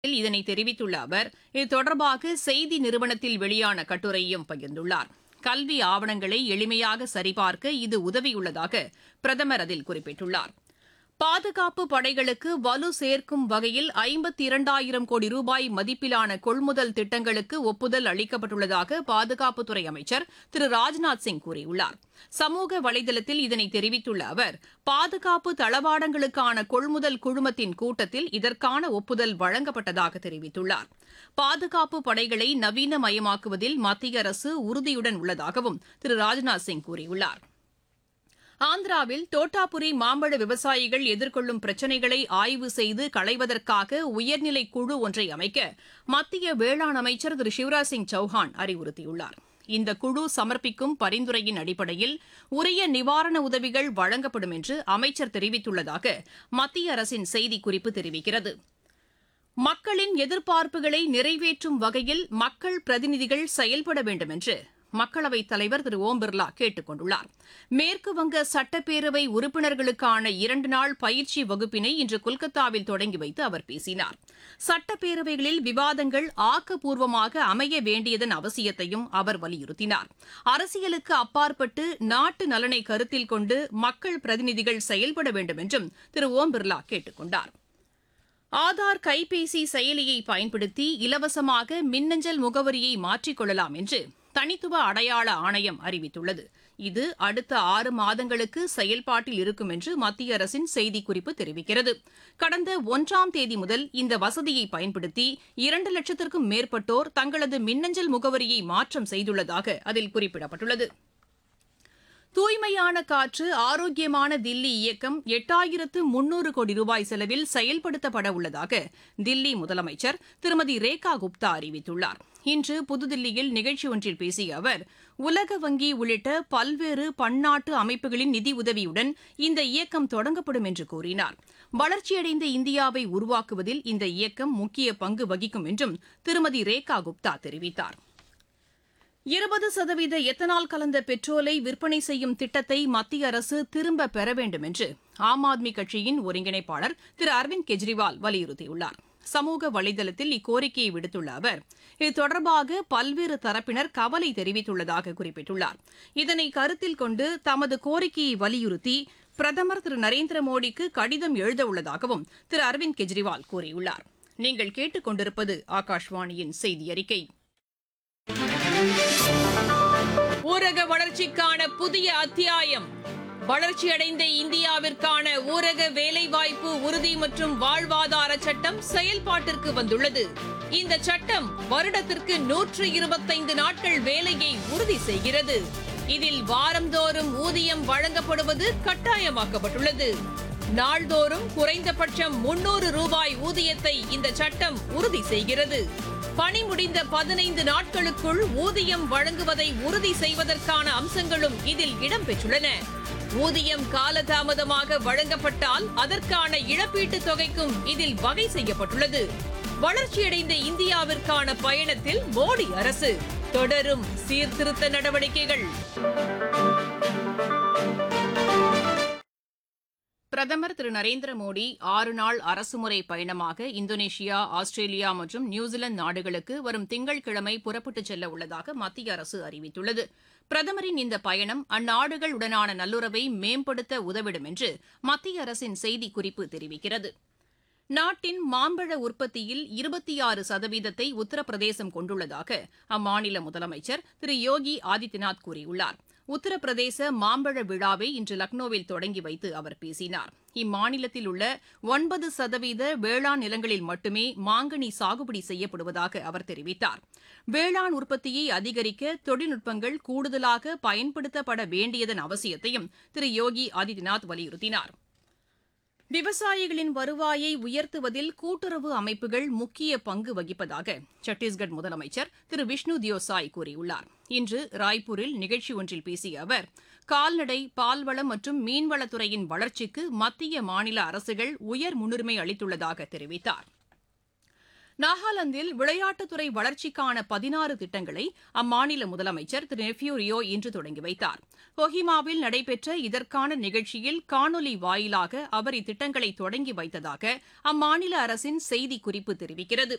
இதனை தெரிவித்துள்ள அவர் இது தொடர்பாக செய்தி நிறுவனத்தில் வெளியான கட்டுரையும் பகிர்ந்துள்ளார் கல்வி ஆவணங்களை எளிமையாக சரிபார்க்க இது உதவியுள்ளதாக பிரதமர் அதில் குறிப்பிட்டுள்ளார் பாதுகாப்பு படைகளுக்கு வலு சேர்க்கும் வகையில் ஐம்பத்தி இரண்டாயிரம் கோடி ரூபாய் மதிப்பிலான கொள்முதல் திட்டங்களுக்கு ஒப்புதல் அளிக்கப்பட்டுள்ளதாக பாதுகாப்புத்துறை அமைச்சர் திரு ராஜ்நாத் சிங் கூறியுள்ளார் சமூக வலைதளத்தில் இதனை தெரிவித்துள்ள அவர் பாதுகாப்பு தளவாடங்களுக்கான கொள்முதல் குழுமத்தின் கூட்டத்தில் இதற்கான ஒப்புதல் வழங்கப்பட்டதாக தெரிவித்துள்ளார் பாதுகாப்பு படைகளை நவீனமயமாக்குவதில் மத்திய அரசு உறுதியுடன் உள்ளதாகவும் திரு ராஜ்நாத் சிங் கூறியுள்ளார் ஆந்திராவில் தோட்டாபுரி மாம்பழ விவசாயிகள் எதிர்கொள்ளும் பிரச்சினைகளை ஆய்வு செய்து களைவதற்காக உயர்நிலை குழு ஒன்றை அமைக்க மத்திய வேளாண் அமைச்சர் திரு சிவராஜ் சிங் சௌஹான் அறிவுறுத்தியுள்ளார் இந்த குழு சமர்ப்பிக்கும் பரிந்துரையின் அடிப்படையில் உரிய நிவாரண உதவிகள் வழங்கப்படும் என்று அமைச்சர் தெரிவித்துள்ளதாக மத்திய அரசின் செய்திக்குறிப்பு தெரிவிக்கிறது மக்களின் எதிர்பார்ப்புகளை நிறைவேற்றும் வகையில் மக்கள் பிரதிநிதிகள் செயல்பட வேண்டும் என்று மக்களவைத் தலைவர் திரு ஓம் பிர்லா கேட்டுக் கொண்டுள்ளார் மேற்குவங்க சட்டப்பேரவை உறுப்பினர்களுக்கான இரண்டு நாள் பயிற்சி வகுப்பினை இன்று கொல்கத்தாவில் தொடங்கி வைத்து அவர் பேசினார் சட்டப்பேரவைகளில் விவாதங்கள் ஆக்கப்பூர்வமாக அமைய வேண்டியதன் அவசியத்தையும் அவர் வலியுறுத்தினார் அரசியலுக்கு அப்பாற்பட்டு நாட்டு நலனை கருத்தில் கொண்டு மக்கள் பிரதிநிதிகள் செயல்பட வேண்டும் என்றும் திரு ஓம் பிர்லா கேட்டுக் கொண்டார் ஆதார் கைபேசி செயலியை பயன்படுத்தி இலவசமாக மின்னஞ்சல் முகவரியை மாற்றிக் கொள்ளலாம் என்று தனித்துவ அடையாள ஆணையம் அறிவித்துள்ளது இது அடுத்த ஆறு மாதங்களுக்கு செயல்பாட்டில் இருக்கும் என்று மத்திய அரசின் செய்திக்குறிப்பு தெரிவிக்கிறது கடந்த ஒன்றாம் தேதி முதல் இந்த வசதியை பயன்படுத்தி இரண்டு லட்சத்திற்கும் மேற்பட்டோர் தங்களது மின்னஞ்சல் முகவரியை மாற்றம் செய்துள்ளதாக அதில் குறிப்பிடப்பட்டுள்ளது தூய்மையான காற்று ஆரோக்கியமான தில்லி இயக்கம் எட்டாயிரத்து முன்னூறு கோடி ரூபாய் செலவில் செயல்படுத்தப்பட உள்ளதாக தில்லி முதலமைச்சர் திருமதி ரேகா குப்தா அறிவித்துள்ளார் இன்று புதுதில்லியில் நிகழ்ச்சி ஒன்றில் பேசிய அவர் உலக வங்கி உள்ளிட்ட பல்வேறு பன்னாட்டு அமைப்புகளின் நிதி உதவியுடன் இந்த இயக்கம் தொடங்கப்படும் என்று கூறினார் வளர்ச்சியடைந்த இந்தியாவை உருவாக்குவதில் இந்த இயக்கம் முக்கிய பங்கு வகிக்கும் என்றும் திருமதி ரேகா குப்தா தெரிவித்தாா் இருபது சதவீத எத்தனால் கலந்த பெட்ரோலை விற்பனை செய்யும் திட்டத்தை மத்திய அரசு திரும்ப பெற வேண்டும் என்று ஆம் ஆத்மி கட்சியின் ஒருங்கிணைப்பாளர் திரு அரவிந்த் கெஜ்ரிவால் வலியுறுத்தியுள்ளார் சமூக வலைதளத்தில் இக்கோரிக்கையை விடுத்துள்ள அவர் இது தொடர்பாக பல்வேறு தரப்பினர் கவலை தெரிவித்துள்ளதாக குறிப்பிட்டுள்ளார் இதனை கருத்தில் கொண்டு தமது கோரிக்கையை வலியுறுத்தி பிரதமர் திரு நரேந்திர மோடிக்கு கடிதம் எழுதவுள்ளதாகவும் திரு அரவிந்த் கெஜ்ரிவால் கூறியுள்ளார் நீங்கள் கேட்டுக் கொண்டிருப்பது ஆகாஷ்வாணியின் செய்தி அறிக்கை ஊரக வளர்ச்சிக்கான புதிய அத்தியாயம் வளர்ச்சியடைந்த இந்தியாவிற்கான ஊரக வேலைவாய்ப்பு உறுதி மற்றும் வாழ்வாதார சட்டம் செயல்பாட்டிற்கு வந்துள்ளது இந்த சட்டம் வருடத்திற்கு நூற்று இருபத்தைந்து நாட்கள் வேலையை உறுதி செய்கிறது இதில் வாரந்தோறும் ஊதியம் வழங்கப்படுவது கட்டாயமாக்கப்பட்டுள்ளது நாள்தோறும் குறைந்தபட்சம் முன்னூறு ரூபாய் ஊதியத்தை இந்த சட்டம் உறுதி செய்கிறது பணி முடிந்த பதினைந்து நாட்களுக்குள் ஊதியம் வழங்குவதை உறுதி செய்வதற்கான அம்சங்களும் இதில் இடம்பெற்றுள்ளன ஊதியம் காலதாமதமாக வழங்கப்பட்டால் அதற்கான இழப்பீட்டுத் தொகைக்கும் இதில் வகை செய்யப்பட்டுள்ளது வளர்ச்சியடைந்த இந்தியாவிற்கான பயணத்தில் மோடி அரசு தொடரும் சீர்திருத்த நடவடிக்கைகள் பிரதமர் திரு நரேந்திர மோடி ஆறு நாள் அரசுமுறை பயணமாக இந்தோனேஷியா ஆஸ்திரேலியா மற்றும் நியூசிலாந்து நாடுகளுக்கு வரும் திங்கட்கிழமை புறப்பட்டுச் செல்ல உள்ளதாக மத்திய அரசு அறிவித்துள்ளது பிரதமரின் இந்த பயணம் அந்நாடுகளுடனான நல்லுறவை மேம்படுத்த உதவிடும் என்று மத்திய அரசின் செய்திக்குறிப்பு தெரிவிக்கிறது நாட்டின் மாம்பழ உற்பத்தியில் இருபத்தி ஆறு சதவீதத்தை உத்தரப்பிரதேசம் கொண்டுள்ளதாக அம்மாநில முதலமைச்சர் திரு யோகி ஆதித்யநாத் கூறியுள்ளார் உத்தரப்பிரதேச மாம்பழ விழாவை இன்று லக்னோவில் தொடங்கி வைத்து அவர் பேசினார் இம்மாநிலத்தில் உள்ள ஒன்பது சதவீத வேளாண் நிலங்களில் மட்டுமே மாங்கனி சாகுபடி செய்யப்படுவதாக அவர் தெரிவித்தார் வேளாண் உற்பத்தியை அதிகரிக்க தொழில்நுட்பங்கள் கூடுதலாக பயன்படுத்தப்பட வேண்டியதன் அவசியத்தையும் திரு யோகி ஆதித்யநாத் வலியுறுத்தினார் விவசாயிகளின் வருவாயை உயர்த்துவதில் கூட்டுறவு அமைப்புகள் முக்கிய பங்கு வகிப்பதாக சத்தீஸ்கர் முதலமைச்சர் திரு விஷ்ணு தியோசாய் கூறியுள்ளார் இன்று ராய்ப்பூரில் நிகழ்ச்சி ஒன்றில் பேசிய அவர் கால்நடை பால்வளம் மற்றும் மீன்வளத்துறையின் வளர்ச்சிக்கு மத்திய மாநில அரசுகள் உயர் முன்னுரிமை அளித்துள்ளதாக தெரிவித்தார் நாகாலாந்தில் விளையாட்டுத்துறை வளர்ச்சிக்கான பதினாறு திட்டங்களை அம்மாநில முதலமைச்சர் திரு நெஃப்யூ ரியோ இன்று தொடங்கி வைத்தார் கொஹிமாவில் நடைபெற்ற இதற்கான நிகழ்ச்சியில் காணொலி வாயிலாக அவர் இத்திட்டங்களை தொடங்கி வைத்ததாக அம்மாநில அரசின் செய்திக்குறிப்பு தெரிவிக்கிறது